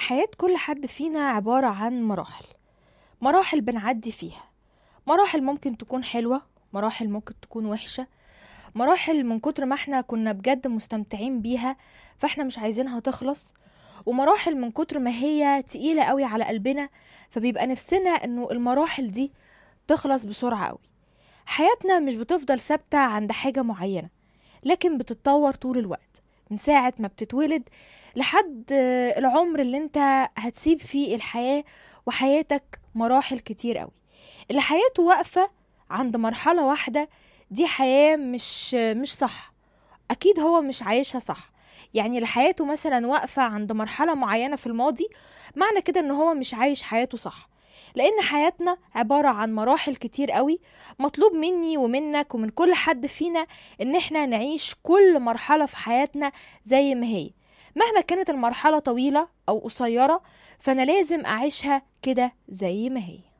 حياة كل حد فينا عبارة عن مراحل مراحل بنعدي فيها مراحل ممكن تكون حلوة مراحل ممكن تكون وحشة مراحل من كتر ما احنا كنا بجد مستمتعين بيها فاحنا مش عايزينها تخلص ومراحل من كتر ما هي تقيلة قوي على قلبنا فبيبقى نفسنا انه المراحل دي تخلص بسرعة قوي حياتنا مش بتفضل ثابتة عند حاجة معينة لكن بتتطور طول الوقت من ساعة ما بتتولد لحد آه، العمر اللي انت هتسيب فيه الحياة وحياتك مراحل كتير قوي اللي حياته واقفة عند مرحلة واحدة دي حياة مش مش صح أكيد هو مش عايشها صح يعني اللي حياته مثلا واقفة عند مرحلة معينة في الماضي معنى كده ان هو مش عايش حياته صح لأن حياتنا عبارة عن مراحل كتير قوي مطلوب مني ومنك ومن كل حد فينا ان احنا نعيش كل مرحلة في حياتنا زي ما هي مهما كانت المرحلة طويلة أو قصيرة فأنا لازم أعيشها كده زي ما هي